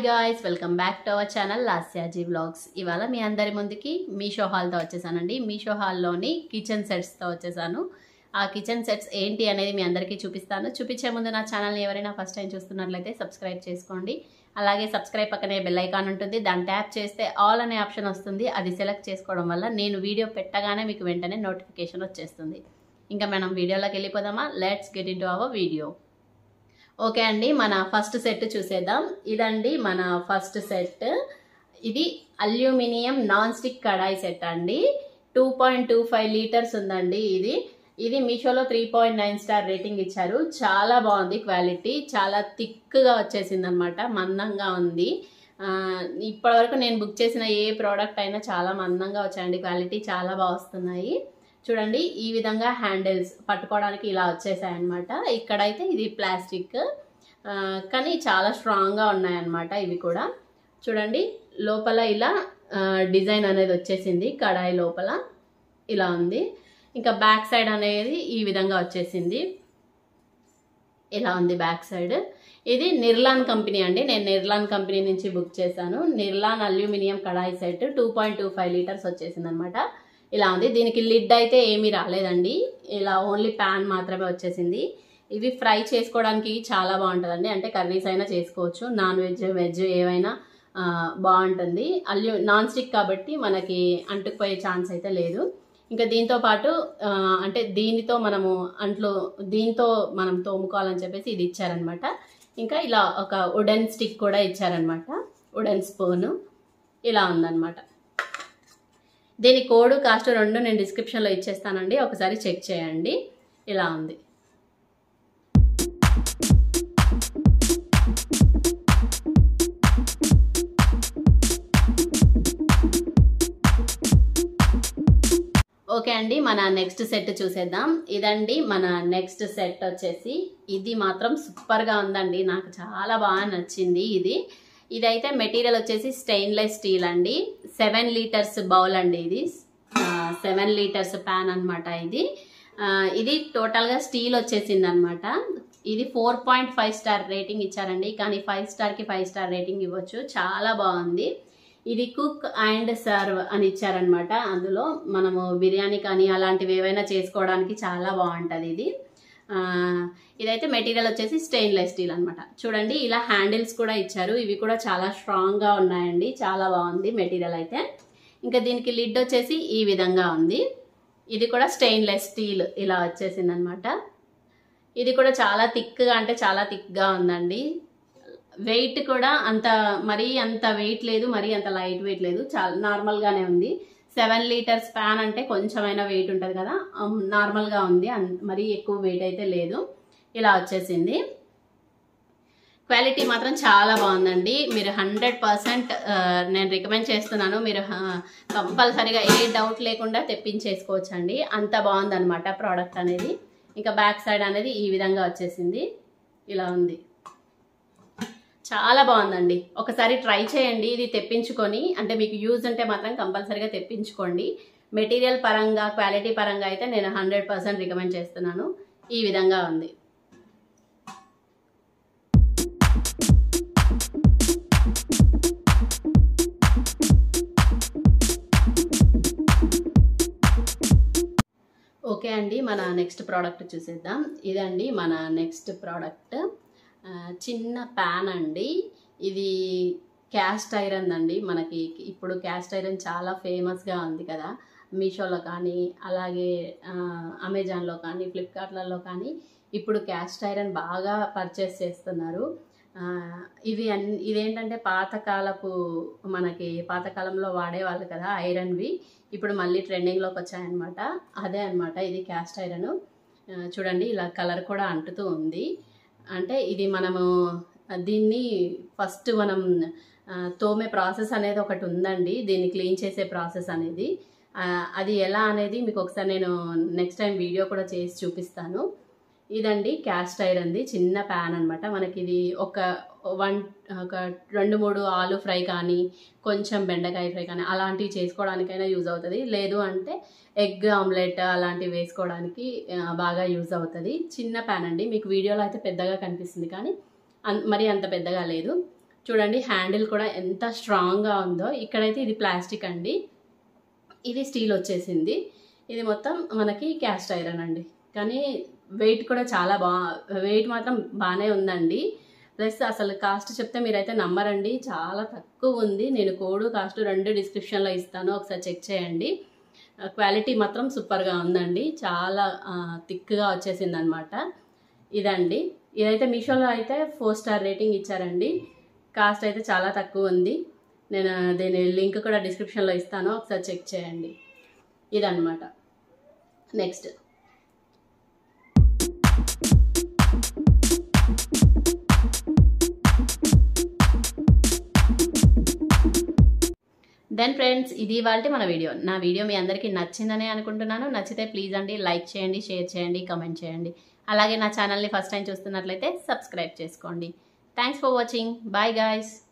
guys welcome back to our channel లాస్యాజీ vlogs ఇవాళ మీ అందరి ముందుకి మీషో హాల్తో వచ్చేసానండి మీషో హాల్లోని కిచెన్ సెట్స్తో వచ్చేసాను ఆ కిచెన్ సెట్స్ ఏంటి అనేది మీ అందరికీ చూపిస్తాను చూపించే ముందు నా ఛానల్ని ఎవరైనా ఫస్ట్ టైం చూస్తున్నట్లయితే సబ్స్క్రైబ్ చేసుకోండి అలాగే సబ్స్క్రైబ్ పక్కనే బెల్ ఐకాన్ ఉంటుంది దాన్ని ట్యాప్ చేస్తే ఆల్ అనే ఆప్షన్ వస్తుంది అది సెలెక్ట్ చేసుకోవడం వల్ల నేను వీడియో పెట్టగానే మీకు వెంటనే నోటిఫికేషన్ వచ్చేస్తుంది ఇంకా మనం వీడియోలోకి వెళ్ళిపోదామా let's get into our video okay అండి మన ఫస్ట్ సెట్ చూసేద్దాం ఇదండి మన ఫస్ట్ సెట్ ఇది aluminium non stick kadai set అండి two point two five litres ఉందండి ఇది ఇది మీషోలో three point nine star rating ఇచ్చారు చాలా బాగుంది క్వాలిటీ చాలా థిక్గా వచ్చేసింది అనమాట మందంగా ఉంది ఆ, ఇప్పటివరకు నేను బుక్ చేసిన ఏ ప్రోడక్ట్ అయినా చాలా మందంగా వచ్చాయండి క్వాలిటీ చాలా బాగా వస్తున్నాయి చూడండి ఈ విధంగా హ్యాండిల్స్ పట్టుకోవడానికి ఇలా వచ్చేసాయి అనమాట ఇక్కడైతే ఇది ప్లాస్టిక్ ఆ, కానీ చాలా స్ట్రాంగ్గా ఉన్నాయన్నమాట ఇవి కూడా చూడండి లోపల ఇలా ఆ, డిజైన్ అనేది వచ్చేసింది కడాయి లోపల ఇలా ఉంది ఇంకా బ్యాక్ సైడ్ అనేది ఈ విధంగా వచ్చేసింది ఇలా ఉంది బ్యాక్ సైడ్ ఇది నిర్లాన్ కంపెనీ అండి నేను నిర్లాన్ కంపెనీ నుంచి బుక్ చేశాను Nirlon aluminium kadai set two point two five litres వచ్చేసింది అనమాట ఇలా ఉంది దీనికి లిడ్ అయితే ఏమీ రాలేదండి ఇలా ఓన్లీ ప్యాన్ మాత్రమే వచ్చేసింది ఇవి ఫ్రై చేసుకోవడానికి చాలా బాగుంటుందండి అంటే కర్రీస్ అయినా చేసుకోవచ్చు నాన్ వెజ్ వెజ్ ఏవైనా ఆ, బాగుంటుంది అల్యూ నాన్ స్టిక్ కాబట్టి మనకి అంటుకుపోయే ఛాన్స్ అయితే లేదు ఇంకా దీంతో పాటు ఆ, అంటే దీనితో మనము అంట్లో దీంతో మనం తోముకోవాలని చెప్పేసి ఇది ఇచ్చారనమాట ఇంకా ఇలా ఒక వుడెన్ స్టిక్ కూడా ఇచ్చారనమాట వుడెన్ స్పూను ఇలా ఉందన్నమాట దీని కోడ్ కాస్ట్ రెండు నేను డిస్క్రిప్షన్లో ఇచ్చేస్తానండి ఒకసారి చెక్ చేయండి ఇలా ఉంది ఓకే అండి మన నెక్స్ట్ సెట్ చూసేద్దాం ఇదండి మన నెక్స్ట్ సెట్ వచ్చేసి ఇది మాత్రం సూపర్గా ఉందండి నాకు చాలా బాగా నచ్చింది ఇది ఇదైతే మెటీరియల్ వచ్చేసి స్టెయిన్లెస్ స్టీల్ అండి సెవెన్ లీటర్స్ బౌల్ అండి ఇది సెవెన్ లీటర్స్ ప్యాన్ అన్నమాట ఇది ఆ, ఇది టోటల్గా స్టీల్ వచ్చేసింది అనమాట ఇది four point five star rating ఇచ్చారండి కానీ ఫైవ్ స్టార్కి ఫైవ్ స్టార్ రేటింగ్ ఇవ్వచ్చు చాలా బాగుంది ఇది కుక్ అండ్ సర్వ్ అని ఇచ్చారనమాట అందులో మనము బిర్యానీ కానీ అలాంటివి ఏవైనా చేసుకోవడానికి చాలా బాగుంటుంది ఇది ఆ, ఇదైతే మెటీరియల్ వచ్చేసి స్టెయిన్లెస్ స్టీల్ అనమాట చూడండి ఇలా హ్యాండిల్స్ కూడా ఇచ్చారు ఇవి కూడా చాలా స్ట్రాంగ్గా ఉన్నాయండి చాలా బాగుంది మెటీరియల్ అయితే ఇంకా దీనికి లిడ్ వచ్చేసి ఈ విధంగా ఉంది ఇది కూడా స్టెయిన్లెస్ స్టీల్ ఇలా వచ్చేసింది అనమాట ఇది కూడా చాలా థిక్గా అంటే చాలా థిక్గా ఉందండి వెయిట్ కూడా అంత మరీ అంత వెయిట్ లేదు మరీ అంత లైట్ వెయిట్ లేదు చాలా నార్మల్గానే ఉంది సెవెన్ లీటర్స్ ప్యాన్ అంటే కొంచెమైనా వెయిట్ ఉంటుంది కదా అమ్, నార్మల్గా ఉంది అన్- మరీ ఎక్కువ వెయిట్ అయితే లేదు ఇలా వచ్చేసింది క్వాలిటీ మాత్రం చాలా బాగుందండి మీరు హండ్రెడ్ పర్సెంట్ నేను రికమెండ్ చేస్తున్నాను మీరు కంపల్సరీగా ఏ డౌట్ లేకుండా తెప్పించేసుకోవచ్చు అండి అంత బాగుందన్నమాట ప్రోడక్ట్ అనేది ఇంకా బ్యాక్ సైడ్ అనేది ఈ విధంగా వచ్చేసింది ఇలా ఉంది చాలా బాగుందండి ఒకసారి ట్రై చేయండి ఇది తెప్పించుకొని అంటే మీకు యూజ్ ఉంటే మాత్రం కంపల్సరీగా తెప్పించుకోండి మెటీరియల్ పరంగా క్వాలిటీ పరంగా అయితే నేను హండ్రెడ్ పర్సెంట్ రికమెండ్ చేస్తున్నాను ఈ విధంగా ఉంది ఓకే అండి మన నెక్స్ట్ ప్రోడక్ట్ చూసేద్దాం ఇదండి మన నెక్స్ట్ ప్రోడక్ట్ ఆ, చిన్న ప్యాన్ అండి ఇది క్యాస్ట్ ఐరన్ అండి మనకి ఇప్పుడు క్యాస్ట్ ఐరన్ చాలా ఫేమస్గా ఉంది కదా మీషోలో కానీ అలాగే ఆ, అమెజాన్లో కానీ ఫ్లిప్కార్ట్లలో కానీ ఇప్పుడు క్యాస్ట్ ఐరన్ బాగా పర్చేస్ చేస్తున్నారు ఆ, ఇవి అన్ ఇదేంటంటే పాతకాలపు మనకి పాతకాలంలో వాడేవాళ్ళు కదా ఐరన్వి ఇప్పుడు మళ్ళీ ట్రెండింగ్లోకి వచ్చాయన్నమాట అదే అన్నమాట ఇది క్యాస్ట్ ఐరన్ చూడండి ఇలా కలర్ కూడా అంటుతూ ఉంది అంటే ఇది మనము దీన్ని ఫస్ట్ మనం ఆ, తోమే ప్రాసెస్ అనేది ఒకటి ఉందండి దీన్ని క్లీన్ చేసే ప్రాసెస్ అనేది ఆ, అది ఎలా అనేది మీకు ఒకసారి నేను నెక్స్ట్ టైం వీడియో కూడా చేసి చూపిస్తాను ఇదండి క్యాస్ట్ ఐరన్ది చిన్న ప్యాన్ అనమాట మనకి ఇది ఒక వన్ ఒక రెండు మూడు ఆలు ఫ్రై కానీ కొంచెం బెండకాయ ఫ్రై కానీ అలాంటివి చేసుకోవడానికైనా యూజ్ అవుతుంది లేదు అంటే ఎగ్ ఆమ్లెట్ అలాంటివి వేసుకోవడానికి ఆ, బాగా యూజ్ అవుతుంది చిన్న ప్యాన్ అండి మీకు వీడియోలో అయితే పెద్దగా కనిపిస్తుంది కానీ అన్- మరి అంత పెద్దగా లేదు చూడండి హ్యాండిల్ కూడా ఎంత స్ట్రాంగ్గా ఉందో ఇక్కడైతే ఇది ప్లాస్టిక్ అండి ఇది స్టీల్ వచ్చేసింది ఇది మొత్తం మనకి క్యాస్ట్ ఐరన్ అండి కానీ వెయిట్ కూడా చాలా బా వెయిట్ మాత్రం బాగానే ఉందండి ప్లస్ అసలు కాస్ట్ చెప్తే మీరైతే నమ్మరండి చాలా తక్కువ ఉంది నేను కోడ్ కాస్ట్ రెండు డిస్క్రిప్షన్లో ఇస్తాను ఒకసారి చెక్ చేయండి క్వాలిటీ మాత్రం సూపర్గా ఉందండి చాలా థిక్గా వచ్చేసింది అనమాట ఇదండి ఇదైతే మీషోలో అయితే ఫోర్ స్టార్ రేటింగ్ ఇచ్చారండి కాస్ట్ అయితే చాలా తక్కువ ఉంది నేను దీని లింక్ కూడా డిస్క్రిప్షన్లో ఇస్తాను ఒకసారి చెక్ చేయండి ఇదన్నమాట నెక్స్ట్ దెన్ ఫ్రెండ్స్ ఇది ఇవాళ మన వీడియో నా వీడియో మీ అందరికీ నచ్చిందని అనుకుంటున్నాను నచ్చితే ప్లీజ్ అండి లైక్ చేయండి షేర్ చేయండి కమెంట్ చేయండి అలాగే నా ఛానల్ని ఫస్ట్ టైం చూస్తున్నట్లయితే సబ్స్క్రైబ్ చేసుకోండి thanks for watching bye guys